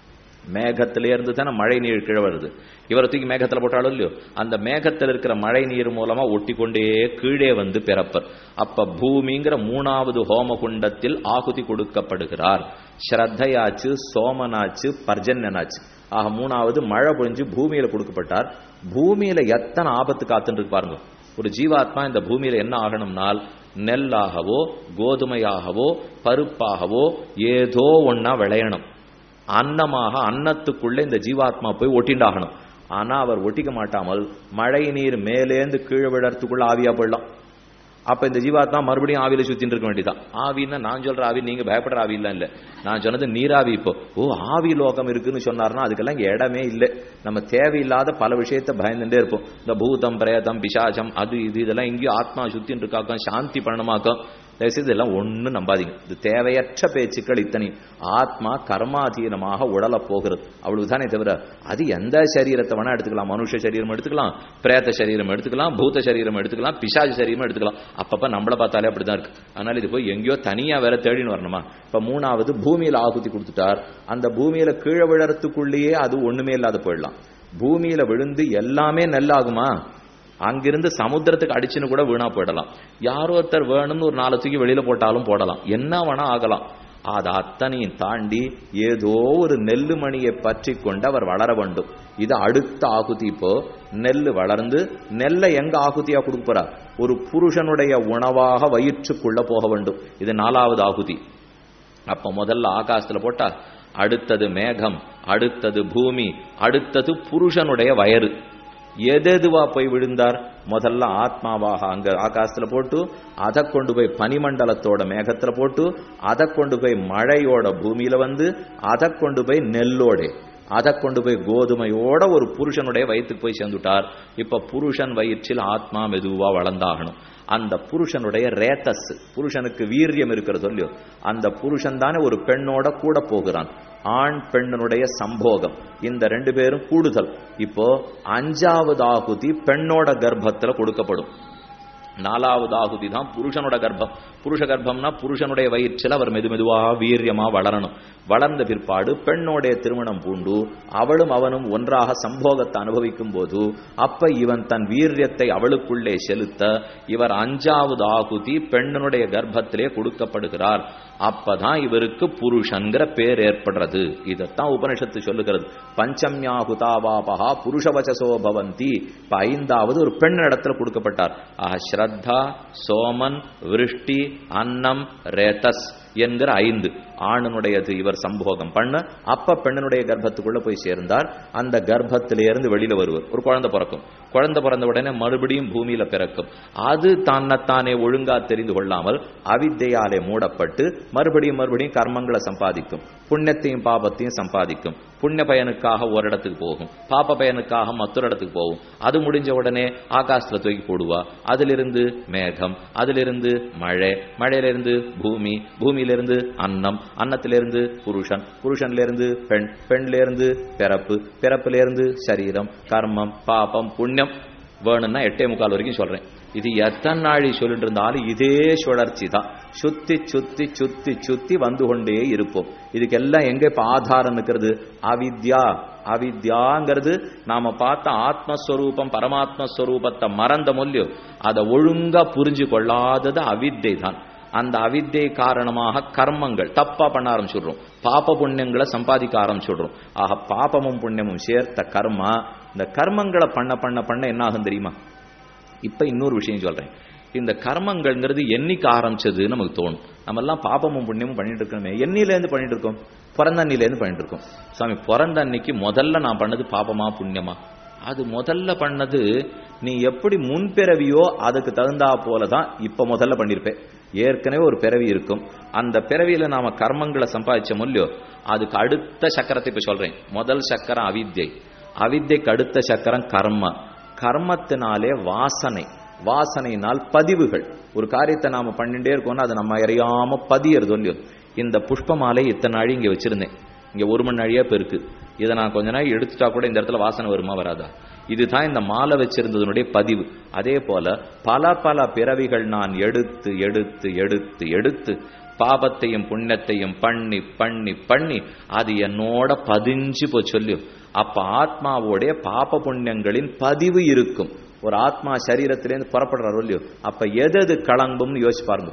Speaker 1: மேகத்தில இருந்து தானே மழை நீர் கீழே வருது இவரை தூக்கி மேகத்தில் போட்டாலும் இல்லையோ அந்த மேகத்தில் இருக்கிற மழை நீர் மூலமா ஒட்டி கொண்டே கீழே வந்து பிறப்பர் அப்ப பூமிங்கிற மூணாவது ஹோமகுண்டத்தில் ஆகுதி கொடுக்கப்படுகிறார் ஸ்ரத்தையாச்சு சோமனாச்சு பர்ஜன்யனாச்சு ஆக மூணாவது மழை பொழிஞ்சு பூமியில கொடுக்கப்பட்டார் பூமியில எத்தனை ஆபத்து காத்துன்னு இருக்கு பாருங்க ஒரு ஜீவாத்மா இந்த பூமியில என்ன ஆகணும்னால் நெல்லாகவோ கோதுமையாகவோ பருப்பாகவோ ஏதோ ஒன்னா விளையணும் அன்னமாக அன்னத்துக்குள்ள இந்த ஜீவாத்மா போய் ஒட்டிண்டாகணும் ஆனா அவர் ஒட்டிக்க மாட்டாமல் மழை நீர் மேலேந்து கீழே விழறதுக்குள்ள ஆவியா போயிடலாம் அப்ப இந்த ஜீவாத்மா மறுபடியும் ஆவியில சுத்தின்னு இருக்க வேண்டியதான் ஆவின்னா நான் சொல்ற ஆவி நீங்க பயப்படுற ஆவி இல்ல இல்ல நான் சொன்னது நீராவி இப்போ ஓ ஆவி லோகம் இருக்குன்னு சொன்னார்னா அதுக்கெல்லாம் இங்க இடமே இல்லை நம்ம தேவையில்லாத பல விஷயத்த பயந்துட்டே இருப்போம் இந்த பூதம் பிரேதம் பிசாசம் அது இது இதெல்லாம் எங்கேயும் ஆத்மா சுத்தின்னு இருக்காக்கும் சாந்தி பண்ணணுமாக்கும் தயவுசெய்து இதெல்லாம் ஒன்றும் நம்பாதீங்க இது தேவையற்ற பேச்சுக்கள் இத்தனையும் ஆத்மா கர்மாதீனமாக உடல போகிறது அவ்வளவுதானே தவிர அது எந்த சரீரத்தை வேணா எடுத்துக்கலாம் மனுஷ சரீரம் எடுத்துக்கலாம் பிரேத சரீரம் எடுத்துக்கலாம் பூத சரீரம் எடுத்துக்கலாம் பிசாஜ் சரீரம் எடுத்துக்கலாம் அப்பப்ப நம்மள பார்த்தாலே அப்படிதான் இருக்கு அதனால இது போய் எங்கேயோ தனியா வேற தேடின்னு வரணுமா இப்ப மூணாவது பூமியில ஆகுதி கொடுத்துட்டார் அந்த பூமியில கீழே விழறதுக்குள்ளேயே அது ஒண்ணுமே இல்லாத போயிடலாம் பூமியில விழுந்து எல்லாமே நெல்லாகுமா அங்கிருந்து சமுத்திரத்துக்கு அடிச்சுன்னு கூட வீணா போயிடலாம் யாரோ ஒருத்தர் வேணும்னு ஒரு நாலு தூக்கி வெளியில போட்டாலும் போடலாம் என்ன வேணா ஆகலாம் அது அத்தனையும் தாண்டி ஏதோ ஒரு நெல்லு மணியை பற்றி கொண்டு அவர் வளர வேண்டும் இது அடுத்த ஆகுதி இப்போ நெல்லு வளர்ந்து நெல்லை எங்க ஆகுதியா கொடுக்க போறார் ஒரு புருஷனுடைய உணவாக வயிற்றுக்குள்ள போக வேண்டும் இது நாலாவது ஆகுதி அப்ப முதல்ல ஆகாசத்துல போட்டா அடுத்தது மேகம் அடுத்தது பூமி அடுத்தது புருஷனுடைய வயறு எதெதுவா போய் விழுந்தார் முதல்ல ஆத்மாவாக அங்க ஆகாசத்துல போட்டு அதை கொண்டு போய் பனிமண்டலத்தோட மேகத்துல போட்டு அதை கொண்டு போய் மழையோட பூமியில வந்து அதை கொண்டு போய் நெல்லோட அதை கொண்டு போய் கோதுமையோட ஒரு புருஷனுடைய வயிற்றுக்கு போய் சேர்ந்துட்டார் இப்ப புருஷன் வயிற்றில் ஆத்மா மெதுவா வளர்ந்தாகணும் அந்த புருஷனுடைய ரேத்தஸ் புருஷனுக்கு வீரியம் இருக்கிறது இல்லையோ அந்த புருஷன் தானே ஒரு பெண்ணோட கூட போகிறான் ஆண் பெண்ணனுடைய சம்போகம் இந்த ரெண்டு பேரும் கூடுதல் இப்போ அஞ்சாவது ஆகுதி பெண்ணோட கர்ப்பத்துல கொடுக்கப்படும் நாலாவது ஆகுதி தான் புருஷனோட கர்ப்பம் புருஷ கர்ப்பம்னா புருஷனுடைய வயிற்றில் அவர் மெது மெதுவா வீரியமா வளரணும் வளர்ந்த பிற்பாடு பெண்ணோடைய திருமணம் பூண்டு அவளும் அவனும் ஒன்றாக சம்போகத்தை அனுபவிக்கும் போது அப்ப இவன் தன் வீரியத்தை அவளுக்குள்ளே செலுத்த இவர் அஞ்சாவது ஆகுதி பெண்ணனுடைய கர்ப்பத்திலே கொடுக்கப்படுகிறார் அப்பதான் இவருக்கு புருஷன்கிற பேர் ஏற்படுறது இதைத்தான் உபனிஷத்து சொல்லுகிறது பஞ்சம்யாகுதாவாபகா புருஷவச்சசோ பவந்தி இப்ப ஐந்தாவது ஒரு பெண் இடத்துல கொடுக்கப்பட்டார் ஆஹ் ஸ்ரத்தா சோமன் விருஷ்டி அன்னம் ரேதஸ் என்கிற ஐந்து ஆணனுடையது இவர் சம்போகம் பண்ண அப்ப பெண்ணனுடைய கர்ப்பத்துக்குள்ள போய் சேர்ந்தார் அந்த கர்ப்பத்திலிருந்து வெளியில வருவர் ஒரு குழந்தை பிறக்கும் குழந்தை பிறந்த உடனே மறுபடியும் பூமியில பிறக்கும் அது தன்னைத்தானே ஒழுங்கா தெரிந்து கொள்ளாமல் அவித்தையாலே மூடப்பட்டு மறுபடியும் மறுபடியும் கர்மங்களை சம்பாதிக்கும் புண்ணியத்தையும் பாபத்தையும் சம்பாதிக்கும் புண்ணிய பயனுக்காக ஒரு இடத்துக்கு போகும் பாப்ப பயனுக்காக மற்றொரு இடத்துக்கு போகும் அது முடிஞ்ச உடனே ஆகாசத்துல தூக்கி போடுவா அதிலிருந்து மேகம் அதிலிருந்து மழை மழையிலிருந்து பூமி பூமியிலிருந்து அன்னம் அன்னத்திலிருந்து புருஷன் புருஷன்லேருந்து பெண் பெண்லேருந்து பிறப்பு பிறப்பிலிருந்து சரீரம் கர்மம் பாபம் புண்ணியம் வேணும்னா எட்டே முக்கால் வரைக்கும் சொல்றேன் இது எத்தனை நாளி சொல்லிட்டு இருந்தாலும் இதே சுழற்சி தான் சுத்தி சுத்தி சுத்தி சுத்தி வந்து கொண்டே இருப்போம் இதுக்கெல்லாம் எங்க இப்ப ஆதாரம் இருக்கிறது அவித்யா அவித்யாங்கிறது நாம பார்த்த ஆத்மஸ்வரூபம் பரமாத்மஸ்வரூபத்தை மறந்த மொழியோ அதை ஒழுங்கா புரிஞ்சு கொள்ளாதது அவித்தை தான் அந்த அவித்தை காரணமாக கர்மங்கள் தப்பா பண்ண ஆரம்பிச்சுடுறோம் பாப புண்ணியங்களை சம்பாதிக்க ஆரம்பிச்சுடுறோம் ஆக பாபமும் புண்ணியமும் சேர்த்த கர்மா இந்த கர்மங்களை பண்ண பண்ண பண்ண என்ன ஆகும் தெரியுமா இப்ப இன்னொரு விஷயம் சொல்றேன் இந்த கர்மங்கள்ங்கிறது என்னைக்கு ஆரம்பிச்சது நமக்கு தோணும் நம்ம எல்லாம் பாபமும் புண்ணியமும் பண்ணிட்டு இருக்கோமே எண்ணில இருந்து பண்ணிட்டு இருக்கோம் பிறந்த அன்னில இருந்து பண்ணிட்டு இருக்கோம் சுவாமி பிறந்த அன்னைக்கு முதல்ல நான் பண்ணது பாபமா புண்ணியமா அது முதல்ல பண்ணது நீ எப்படி முன்பிறவியோ அதுக்கு தகுந்தா போலதான் இப்ப முதல்ல பண்ணிருப்பேன் ஏற்கனவே ஒரு பிறவி இருக்கும் அந்த பிறவியில நாம கர்மங்களை சம்பாதிச்ச இல்லையோ அதுக்கு அடுத்த சக்கரத்தை இப்ப சொல்றேன் முதல் சக்கரம் அவித்யை அவித்யைக்கு அடுத்த சக்கரம் கர்ம கர்மத்தினாலே வாசனை வாசனையினால் பதிவுகள் ஒரு காரியத்தை நாம பண்ணிட்டே இருக்கோம்னா அது நம்ம அறியாம பதியறது இல்லையோ இந்த புஷ்ப மாலை இத்தனை நாழி இங்க வச்சிருந்தேன் இங்க ஒரு மணி நாழியா பெருக்கு இதை நான் கொஞ்ச நாள் எடுத்துட்டா கூட இந்த இடத்துல வாசனை வருமா வராதா இதுதான் இந்த மாலை வச்சிருந்ததனுடைய பதிவு அதே போல பல பல பிறவிகள் நான் எடுத்து எடுத்து எடுத்து எடுத்து பாபத்தையும் புண்ணியத்தையும் பண்ணி பண்ணி பண்ணி அது என்னோட பதிஞ்சு போய் சொல்லு அப்ப ஆத்மாவோடைய பாப புண்ணியங்களின் பதிவு இருக்கும் ஒரு ஆத்மா சரீரத்திலேருந்து புறப்படுறாரோ இல்லையோ அப்ப எது எது களங்கும்னு யோசிச்சு பாருங்க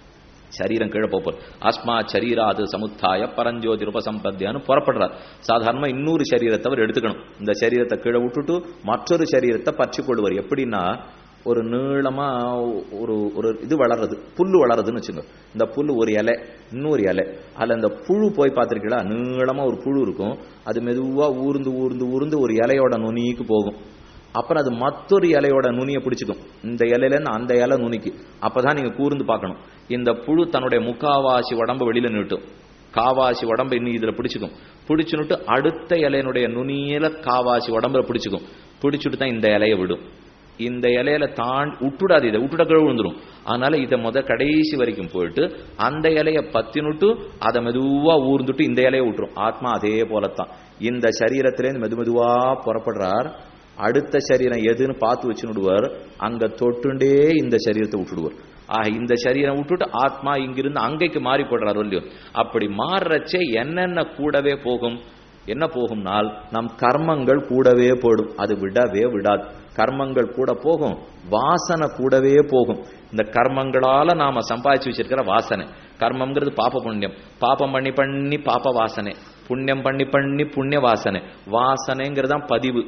Speaker 1: சரீரம் கீழே போப்பார் ஆஸ்மா சரீராது சமுத்தாய பரஞ்சோதி உபசம்பத்தியான்னு புறப்படுறார் சாதாரணமா இன்னொரு சரீரத்தை அவர் எடுத்துக்கணும் இந்த சரீரத்தை கீழே விட்டுட்டு மற்றொரு சரீரத்தை பற்றி கொள்வார் எப்படின்னா ஒரு நீளமா ஒரு ஒரு இது வளருது புல்லு வளருதுன்னு வச்சுங்க இந்த புல்லு ஒரு இலை இன்னொரு இலை அதுல இந்த புழு போய் பார்த்திருக்கீங்களா நீளமா ஒரு புழு இருக்கும் அது மெதுவா ஊர்ந்து ஊர்ந்து ஊர்ந்து ஒரு இலையோட நுனிக்கு போகும் அப்புறம் அது மற்றொரு இலையோட நுனியை பிடிச்சிக்கும் இந்த இலையில இருந்து அந்த இலை நுனிக்கு அப்பதான் நீங்க கூர்ந்து பார்க்கணும் இந்த புழு தன்னுடைய முக்காவாசி உடம்ப வெளியில நீட்டும் காவாசி உடம்ப இன்னும் இதுல பிடிச்சுக்கும் பிடிச்சுனுட்டு அடுத்த இலையினுடைய நுனியில காவாசி உடம்புல பிடிச்சுக்கும் பிடிச்சுட்டு தான் இந்த இலையை விடும் இந்த இலையில தாண்டி விட்டுடாது இதை விட்டுட கீழே விழுந்துரும் அதனால இதை முத கடைசி வரைக்கும் போயிட்டு அந்த இலைய பத்தினுட்டு அதை மெதுவா ஊர்ந்துட்டு இந்த இலையை விட்டுரும் ஆத்மா அதே போலத்தான் இந்த சரீரத்திலேருந்து மெது மெதுவா புறப்படுறார் அடுத்த சரீரம் எதுன்னு பார்த்து வச்சுடுவார் அங்க தொட்டுண்டே இந்த சரீரத்தை விட்டுடுவார் ஆக இந்த சரீரம் விட்டுட்டு ஆத்மா இங்கிருந்து அங்கைக்கு மாறி போடுறாரு இல்லையோ அப்படி மாறுறச்சே என்னென்ன கூடவே போகும் என்ன போகும்னால் நம் கர்மங்கள் கூடவே போடும் அது விடவே விடாது கர்மங்கள் கூட போகும் வாசனை கூடவே போகும் இந்த கர்மங்களால நாம சம்பாதிச்சு வச்சிருக்கிற வாசனை கர்மம்ங்கிறது பாப புண்ணியம் பாபம் பண்ணி பண்ணி பாப வாசனை புண்ணியம் பண்ணி பண்ணி புண்ணிய வாசனை வாசனைங்கிறதான் பதிவு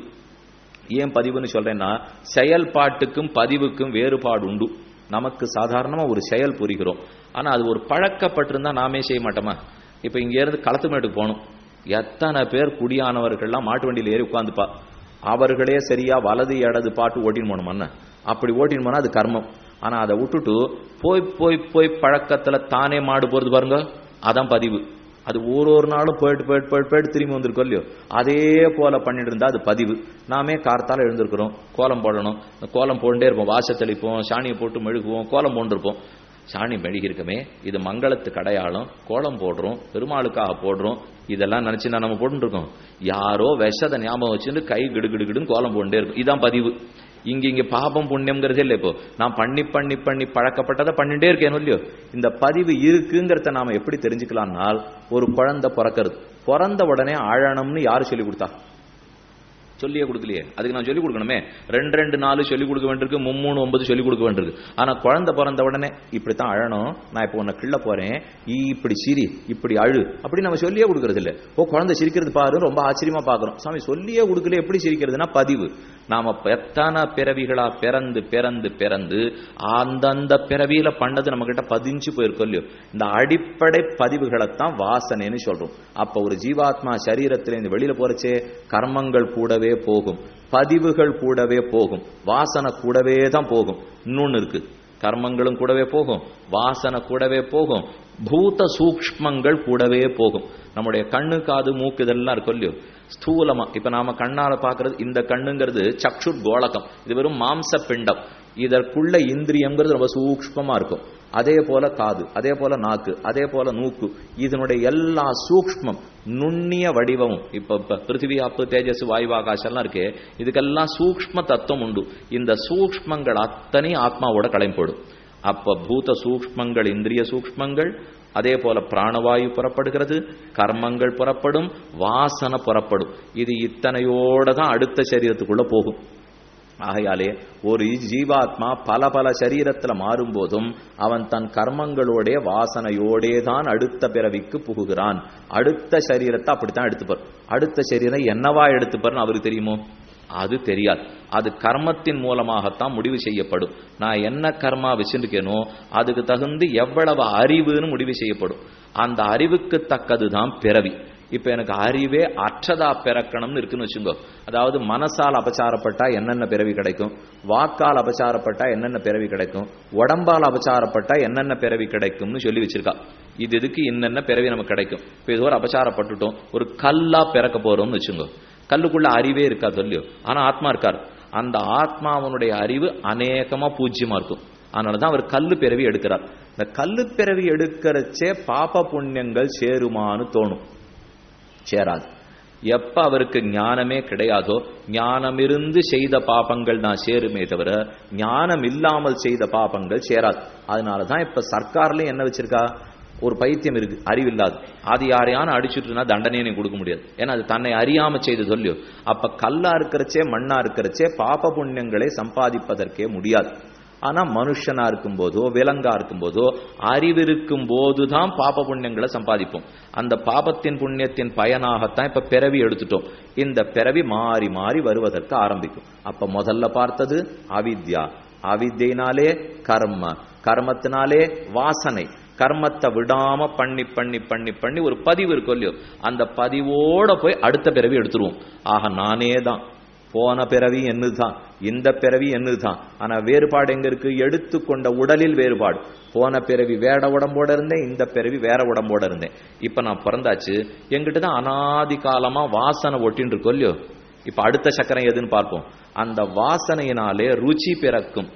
Speaker 1: ஏன் பதிவுன்னு சொல்றேன்னா செயல்பாட்டுக்கும் பதிவுக்கும் வேறுபாடு உண்டு நமக்கு சாதாரணமா ஒரு செயல் புரிகிறோம் ஆனா அது ஒரு பழக்கப்பட்டிருந்தா நாமே செய்ய மாட்டோமா இப்ப இங்க இருந்து களத்துமேட்டுக்கு போகணும் எத்தனை பேர் குடியானவர்கள்லாம் மாட்டு வண்டியில ஏறி உட்காந்துப்பா அவர்களே சரியா வலது இடது பாட்டு ஓட்டின்னு போகணும் அண்ணன் அப்படி ஓட்டின்னு போனா அது கர்மம் ஆனா அதை விட்டுட்டு போய் போய் போய் பழக்கத்துல தானே மாடு போறது பாருங்க அதான் பதிவு அது ஒரு ஒரு நாளும் போயிட்டு போயிட்டு போயிட்டு போயிட்டு திரும்பி வந்திருக்கோம் இல்லையோ அதே போல பண்ணிட்டு இருந்தா அது பதிவு நாமே கார்த்தால எழுந்திருக்கிறோம் கோலம் போடணும் இந்த கோலம் போண்டே இருப்போம் வாச தெளிப்போம் சாணியை போட்டு மெழுகுவோம் கோலம் போண்டிருப்போம் சாணி மெழுகி இருக்கமே இது மங்களத்துக்கு அடையாளம் கோலம் போடுறோம் பெருமாளுக்காக போடுறோம் இதெல்லாம் நினைச்சு நான் நம்ம போட்டுருக்கோம் யாரோ விஷத்தை ஞாபகம் வச்சுட்டு கை கிடுகிடுகிடுன்னு கோலம் போண்டே இருக்கும் இதான் பதிவு இங்க இங்க பாபம் புண்ணியம்ங்கிறதே இல்லை இப்போ நான் பண்ணி பண்ணி பண்ணி பழக்கப்பட்டதை பண்ணிட்டே இருக்கேன் இல்லையோ இந்த பதிவு இருக்குங்கிறத நாம எப்படி தெரிஞ்சுக்கலாம்னால் ஒரு குழந்தை பிறக்கிறது பிறந்த உடனே அழணும்னு யாரு சொல்லி கொடுத்தா சொல்லியே கொடுக்கலையே அதுக்கு நான் சொல்லிக் கொடுக்கணுமே ரெண்டு ரெண்டு நாலு சொல்லிக் கொடுக்க வேண்டியிருக்கு மும்மூணு ஒன்பது சொல்லிக் கொடுக்க வேண்டியிருக்கு ஆனா குழந்தை பிறந்த உடனே இப்படித்தான் அழணும் நான் இப்போ உன்னை கிள்ள போறேன் இப்படி சிரி இப்படி அழு அப்படி நம்ம சொல்லியே கொடுக்கறது இல்ல ஓ குழந்தை சிரிக்கிறது பாரு ரொம்ப ஆச்சரியமா பாக்குறோம் சாமி சொல்லியே கொடுக்கல எப்படி சிரிக்கிறதுனா பதிவு நாம எத்தனை பிறவிகளா பிறந்து பிறந்து பிறந்து அந்தந்த பிறவியில பண்ணது நம்ம கிட்ட பதிஞ்சு போயிருக்கோம் இல்லையோ இந்த அடிப்படை பதிவுகளைத்தான் வாசனைன்னு சொல்றோம் அப்ப ஒரு ஜீவாத்மா சரீரத்திலிருந்து வெளியில போறச்சே கர்மங்கள் கூடவே போகும் பதிவுகள் கூடவே போகும் வாசனை கூடவே தான் போகும் இன்னொன்னு இருக்கு கர்மங்களும் கூடவே போகும் வாசனை கூடவே போகும் பூத சூக்ஷ்மங்கள் கூடவே போகும் நம்முடைய கண்ணு காது மூக்கு இதெல்லாம் இருக்கும் இல்லையோ ஸ்தூலமா இப்ப நாம கண்ணால பாக்குறது இந்த கண்ணுங்கிறது சக்ஷுர் கோலகம் இது வெறும் மாம்ச பிண்டம் இதற்குள்ள இந்திரியம்ங்கிறது ரொம்ப சூக்ஷ்மமா இருக்கும் அதே போல காது அதே போல நாக்கு அதே போல நூக்கு இதனுடைய எல்லா சூக்ஷ்மம் நுண்ணிய வடிவமும் இப்ப இப்ப பிருத்திவி அப்பு தேஜஸ் வாயு ஆகாசம்லாம் இருக்கே இதுக்கெல்லாம் சூக்ஷ்ம தத்துவம் உண்டு இந்த சூக்ஷ்மங்கள் அத்தனை ஆத்மாவோட களைம்போடும் அப்ப பூத சூக்ஷ்மங்கள் இந்திரிய சூக்ஷ்மங்கள் அதே போல பிராணவாயு புறப்படுகிறது கர்மங்கள் புறப்படும் வாசனை புறப்படும் இது இத்தனையோட தான் அடுத்த சரீரத்துக்குள்ள போகும் ஆகையாலே ஒரு ஜீவாத்மா பல பல சரீரத்துல மாறும்போதும் அவன் தன் கர்மங்களோட வாசனையோடே தான் அடுத்த பிறவிக்கு புகுகிறான் அடுத்த சரீரத்தை அப்படித்தான் எடுத்துப்பார் அடுத்த சரீரம் என்னவா எடுத்துப்பார்னு அவருக்கு தெரியுமோ அது தெரியாது அது கர்மத்தின் மூலமாகத்தான் முடிவு செய்யப்படும் நான் என்ன கர்மா வச்சிருக்கேனோ அதுக்கு தகுந்து எவ்வளவு அறிவுன்னு முடிவு செய்யப்படும் அந்த அறிவுக்கு தக்கதுதான் பிறவி இப்ப எனக்கு அறிவே அற்றதா பிறக்கணும்னு இருக்குன்னு வச்சுக்கோ அதாவது மனசால் அபச்சாரப்பட்டா என்னென்ன பிறவி கிடைக்கும் வாக்கால் அபச்சாரப்பட்டா என்னென்ன பிறவி கிடைக்கும் உடம்பால் அபச்சாரப்பட்டா என்னென்ன பிறவி கிடைக்கும்னு சொல்லி வச்சிருக்கா இது இதுக்கு என்னென்ன பிறவி நமக்கு கிடைக்கும் இப்ப இது ஒரு அபச்சாரப்பட்டுட்டோம் ஒரு கல்லா பிறக்க போறோம்னு வச்சுக்கோ கல்லுக்குள்ள அறிவே இருக்கா சொல்லியோ ஆனா ஆத்மா இருக்கார் அந்த ஆத்மாவனுடைய அறிவு அநேகமா பூஜ்யமா இருக்கும் அதனாலதான் அவர் கல்லு பிறவி எடுக்கிறார் இந்த கல்லு பிறவி எடுக்கிறச்சே பாப புண்ணியங்கள் சேருமான்னு தோணும் சேராது எப்ப அவருக்கு ஞானமே கிடையாதோ ஞானம் இருந்து செய்த பாபங்கள் தான் சேருமே தவிர ஞானம் இல்லாமல் செய்த பாபங்கள் சேராது அதனாலதான் இப்ப சர்க்கார்லயும் என்ன வச்சிருக்கா ஒரு பைத்தியம் இருக்கு அறிவில்லாது அது யாரையான அடிச்சுட்டுனா தண்டனையை நீ கொடுக்க முடியாது ஏன்னா அது தன்னை அறியாம செய்து சொல்லியோ அப்ப கல்லா இருக்கிறச்சே மண்ணா இருக்கிறச்சே பாப புண்ணியங்களை சம்பாதிப்பதற்கே முடியாது ஆனா மனுஷனா இருக்கும் போதோ விலங்கா இருக்கும் போதோ அறிவிருக்கும் போதுதான் பாப புண்ணியங்களை சம்பாதிப்போம் அந்த பாபத்தின் புண்ணியத்தின் பயனாகத்தான் இப்ப பிறவி எடுத்துட்டோம் இந்த பிறவி மாறி மாறி வருவதற்கு ஆரம்பிக்கும் அப்ப முதல்ல பார்த்தது அவித்யா அவித்தியினாலே கர்ம கர்மத்தினாலே வாசனை கர்மத்தை விடாம பண்ணி பண்ணி பண்ணி பண்ணி ஒரு பதிவு இருக்கும் இல்லையோ அந்த பதிவோட போய் அடுத்த பிறவி எடுத்துருவோம் ஆக நானே தான் போன பிறவி என்னதுதான் இந்த பிறவி என்னதுதான் ஆனா வேறுபாடு எங்க இருக்கு எடுத்துக்கொண்ட உடலில் வேறுபாடு போன பிறவி வேட உடம்போட இருந்தேன் இந்த பிறவி வேற உடம்போட இருந்தேன் இப்ப நான் பிறந்தாச்சு எங்கிட்ட தான் அனாதி காலமா வாசனை ஒட்டின்னு இருக்கோம் இல்லையோ இப்ப அடுத்த சக்கரம் எதுன்னு பார்ப்போம் அந்த வாசனையினாலே ருச்சி பிறக்கும்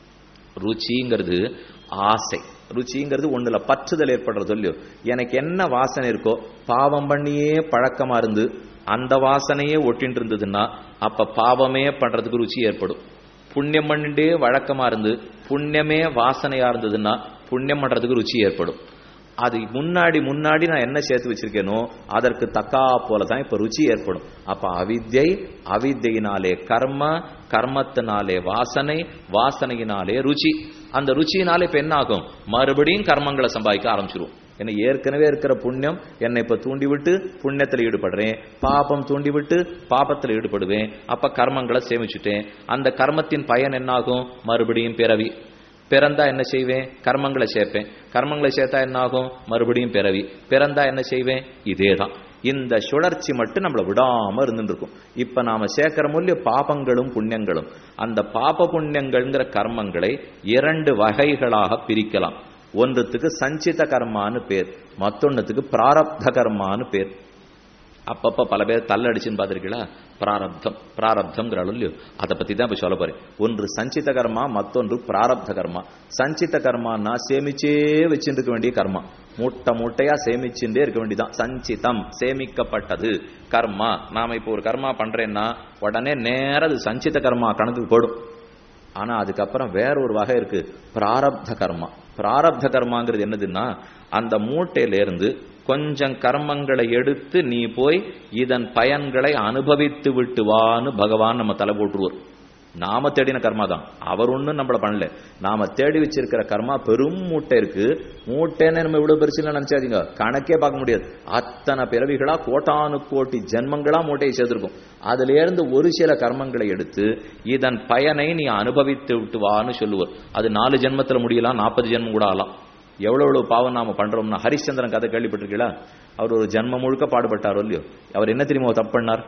Speaker 1: ருச்சிங்கிறது ஆசை ருச்சிங்கிறது ஒண்ணுல பற்றுதல் ஏற்படுறது இல்லையோ எனக்கு என்ன வாசனை இருக்கோ பாவம் பண்ணியே பழக்கமா இருந்து அந்த வாசனையே ஒட்டின்னு இருந்ததுன்னா அப்ப பாவமே பண்றதுக்கு ருச்சி ஏற்படும் புண்ணியம் பண்ணிட்டே வழக்கமா இருந்து புண்ணியமே வாசனையா இருந்ததுன்னா புண்ணியம் பண்றதுக்கு ருச்சி ஏற்படும் அது முன்னாடி முன்னாடி நான் என்ன சேர்த்து வச்சிருக்கேனோ அதற்கு தக்கா போல தான் இப்ப ருச்சி ஏற்படும் அப்ப அவித்யை அவித்தையினாலே கர்ம கர்மத்தினாலே வாசனை வாசனையினாலே ருச்சி அந்த ருச்சியினாலே இப்ப என்ன ஆகும் மறுபடியும் கர்மங்களை சம்பாதிக்க ஆரம்பிச்சிருவோம் என்ன ஏற்கனவே இருக்கிற புண்ணியம் என்னை இப்ப தூண்டி விட்டு புண்ணியத்தில் ஈடுபடுறேன் பாபம் தூண்டி விட்டு பாபத்தில் ஈடுபடுவேன் அப்ப கர்மங்களை சேமிச்சுட்டேன் அந்த கர்மத்தின் பயன் என்னாகும் மறுபடியும் பிறவி பிறந்தா என்ன செய்வேன் கர்மங்களை சேர்ப்பேன் கர்மங்களை சேர்த்தா என்ன ஆகும் மறுபடியும் பிறவி பிறந்தா என்ன செய்வேன் இதேதான் இந்த சுழற்சி மட்டும் நம்மள விடாம இருந்துட்டு இருக்கும் இப்ப நாம சேர்க்கிற மூலிய பாபங்களும் புண்ணியங்களும் அந்த பாப புண்ணியங்கள்ங்கிற கர்மங்களை இரண்டு வகைகளாக பிரிக்கலாம் ஒன்றுத்துக்கு சஞ்சித கர்மான்னு பேர் மத்தொன்னுத்துக்கு பிராரப்த கர்மான்னு பேர் அப்பப்ப பல பேர் தள்ளடிச்சுன்னு பார்த்திருக்கீங்களா பிராரப்தம் பிராரப்தம்ங்கிற இல்லையோ அதை பத்தி தான் இப்ப சொல்ல போறேன் ஒன்று சஞ்சித கர்மா மத்தொன்று பிராரப்த கர்மா சஞ்சித கர்மான்னா சேமிச்சே வச்சுட்டு இருக்க வேண்டிய கர்மா மூட்டை மூட்டையா சேமிச்சுட்டே இருக்க வேண்டியதான் சஞ்சிதம் சேமிக்கப்பட்டது கர்மா நாம இப்போ ஒரு கர்மா பண்றேன்னா உடனே நேர அது சஞ்சித கர்மா கணக்குக்கு போடும் ஆனா அதுக்கப்புறம் வேற ஒரு வகை இருக்கு பிராரப்த கர்மா பிராரப்த கர்மாங்கிறது என்னதுன்னா அந்த மூட்டையில இருந்து கொஞ்சம் கர்மங்களை எடுத்து நீ போய் இதன் பயன்களை அனுபவித்து விட்டு வான்னு பகவான் நம்ம தலை போட்டுருவார் நாம தேடின கர்மா தான் அவர் ஒன்றும் நம்மள பண்ணல நாம தேடி வச்சிருக்கிற கர்மா பெரும் மூட்டை இருக்கு மூட்டைன்னு நம்ம இவ்வளவு பெருசுல நினைச்சாதீங்க கணக்கே பார்க்க முடியாது அத்தனை பிறவிகளா கோட்டானு கோட்டி ஜென்மங்களா மூட்டையை சேர்த்திருக்கும் அதுல இருந்து ஒரு சில கர்மங்களை எடுத்து இதன் பயனை நீ அனுபவித்து விட்டு வான்னு சொல்லுவார் அது நாலு ஜென்மத்துல முடியலாம் நாற்பது ஜென்மம் கூட ஆகலாம் எவ்வளவு எவ்வளவு பாவம் நாம பண்றோம்னா ஹரிச்சந்திரன் கதை கேள்விப்பட்டிருக்கீங்களா அவர் ஒரு ஜென்மம் முழுக்க பாடுபட்டாரோ இல்லையோ அவர் என்ன தெரியுமா தப்பு பண்ணார்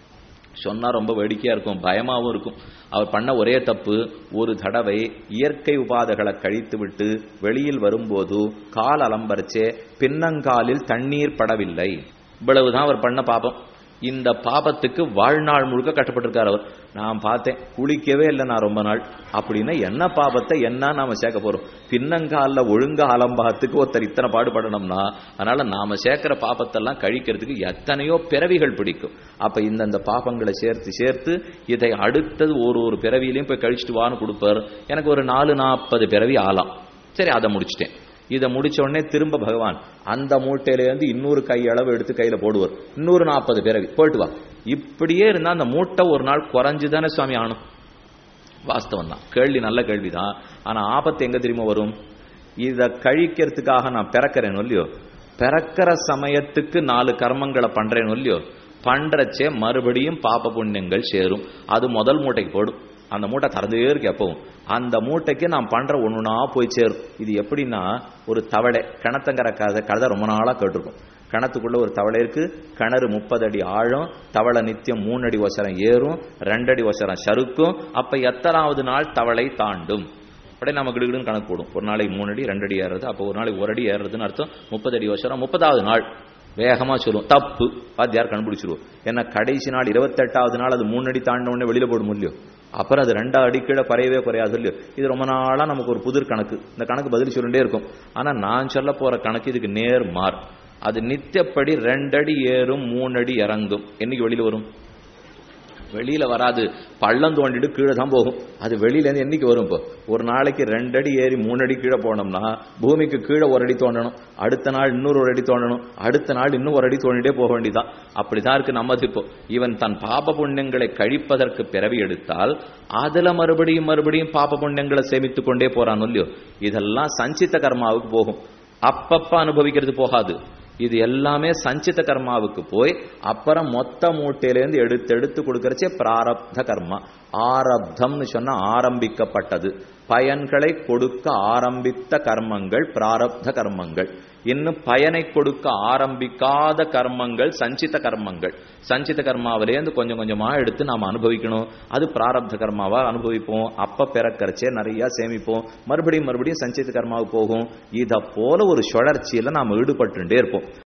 Speaker 1: சொன்னா ரொம்ப வேடிக்கையா இருக்கும் பயமாவும் இருக்கும் அவர் பண்ண ஒரே தப்பு ஒரு தடவை இயற்கை உபாதைகளை கழித்து விட்டு வெளியில் வரும்போது கால் அலம்பரிச்சே பின்னங்காலில் தண்ணீர் படவில்லை இவ்வளவுதான் அவர் பண்ண பாபம் இந்த பாபத்துக்கு வாழ்நாள் முழுக்க கஷ்டப்பட்டிருக்கார் அவர் நான் பார்த்தேன் குளிக்கவே இல்லை நான் ரொம்ப நாள் அப்படின்னா என்ன பாபத்தை என்ன நாம சேர்க்க போறோம் பின்னங்கால ஒழுங்கா அலம்பாத்துக்கு ஒருத்தர் இத்தனை பாடுபடணும்னா அதனால நாம சேர்க்கிற பாபத்தெல்லாம் கழிக்கிறதுக்கு எத்தனையோ பிறவிகள் பிடிக்கும் அப்ப இந்தந்த பாபங்களை சேர்த்து சேர்த்து இதை அடுத்தது ஒரு ஒரு பிறவியிலையும் போய் கழிச்சுட்டு வான்னு கொடுப்பார் எனக்கு ஒரு நாலு நாற்பது பிறவி ஆலாம் சரி அதை முடிச்சிட்டேன் இதை முடிச்ச உடனே திரும்ப பகவான் அந்த மூட்டையிலேருந்து இன்னொரு கை அளவு எடுத்து கையில போடுவார் இன்னொரு நாற்பது பிறவி போயிட்டு வா இப்படியே இருந்தா அந்த மூட்டை ஒரு நாள் குறைஞ்சுதானே சுவாமி ஆனும் வாஸ்தவம் தான் கேள்வி நல்ல கேள்விதான் ஆனா ஆபத்து எங்க தெரியுமா வரும் இத கழிக்கிறதுக்காக நான் பிறக்கிறேன் இல்லையோ பிறக்கிற சமயத்துக்கு நாலு கர்மங்களை பண்றேன் இல்லையோ பண்றச்சே மறுபடியும் பாப புண்ணியங்கள் சேரும் அது முதல் மூட்டைக்கு போடும் அந்த மூட்டை திறந்தே இருக்கு எப்பவும் அந்த மூட்டைக்கு நான் பண்ற ஒண்ணுனா போய் சேரும் இது எப்படின்னா ஒரு தவளை கிணத்தங்கர கதை கதை ரொம்ப நாளா கேட்டிருக்கும் கிணத்துக்குள்ள ஒரு தவளை இருக்கு கிணறு முப்பது அடி ஆழம் தவளை நித்தியம் மூணு அடி ஒசரம் ஏறும் ரெண்டடி ஒசரம் சறுக்கும் அப்ப எத்தனாவது நாள் தவளை தாண்டும் அப்படியே நம்ம கிடுகிடுன்னு கணக்கு போடும் ஒரு நாளைக்கு மூணு அடி ரெண்டு அடி ஏறுறது அப்போ ஒரு நாளைக்கு ஒரு அடி ஏறுறதுன்னு அர்த்தம் முப்பது அடி வருஷம் முப்பதாவது நாள் வேகமா சொல்லுவோம் தப்பு வாத்தியார் கண்டுபிடிச்சிருவோம் ஏன்னா கடைசி நாள் இருபத்தெட்டாவது நாள் அது மூணு அடி தாண்ட உடனே வெளியில போட முடியும் அப்புறம் அது ரெண்டா அடி கீழே குறையவே குறையாது இல்லையோ இது ரொம்ப நாளா நமக்கு ஒரு புதிர் கணக்கு இந்த கணக்கு பதில் சொல்லிட்டே இருக்கும் ஆனா நான் சொல்ல போற கணக்கு இதுக்கு நேர் மார் அது நித்தியப்படி ரெண்டடி ஏறும் மூணு அடி இறங்கும் என்னைக்கு வெளியில வரும் வெளியில வராது பள்ளம் தோண்டிட்டு கீழே தான் போகும் அது வெளியில இருந்து என்னைக்கு வரும் இப்போ ஒரு நாளைக்கு ரெண்டு அடி ஏறி மூணு அடி கீழே போனோம்னா பூமிக்கு கீழே ஒரு அடி தோண்டணும் அடுத்த நாள் இன்னொரு ஒரு அடி தோண்டணும் அடுத்த நாள் இன்னும் ஒரு அடி தோண்டிட்டே போக வேண்டியதான் அப்படிதான் இருக்கு நம்மது இப்போ இவன் தன் பாப புண்ணியங்களை கழிப்பதற்கு பிறவி எடுத்தால் அதுல மறுபடியும் மறுபடியும் பாப புண்ணியங்களை சேமித்துக் கொண்டே போறான் இல்லையோ இதெல்லாம் சஞ்சித்த கர்மாவுக்கு போகும் அப்பப்ப அனுபவிக்கிறது போகாது இது எல்லாமே சஞ்சித கர்மாவுக்கு போய் அப்புறம் மொத்த மூட்டையிலேருந்து எடுத்து எடுத்து கொடுக்கறச்சே பிராரப்த கர்மா ஆரப்தம்னு சொன்னா ஆரம்பிக்கப்பட்டது பயன்களை கொடுக்க ஆரம்பித்த கர்மங்கள் பிராரப்த கர்மங்கள் இன்னும் பயனை கொடுக்க ஆரம்பிக்காத கர்மங்கள் சஞ்சித கர்மங்கள் சஞ்சித கர்மாவிலேருந்து கொஞ்சம் கொஞ்சமா எடுத்து நாம் அனுபவிக்கணும் அது பிராரப்த கர்மாவா அனுபவிப்போம் அப்ப பிறக்கறச்சே நிறைய சேமிப்போம் மறுபடியும் மறுபடியும் சஞ்சித கர்மாவுக்கு போகும் இத போல ஒரு சுழற்சியில நாம் ஈடுபட்டுட்டே இருப்போம்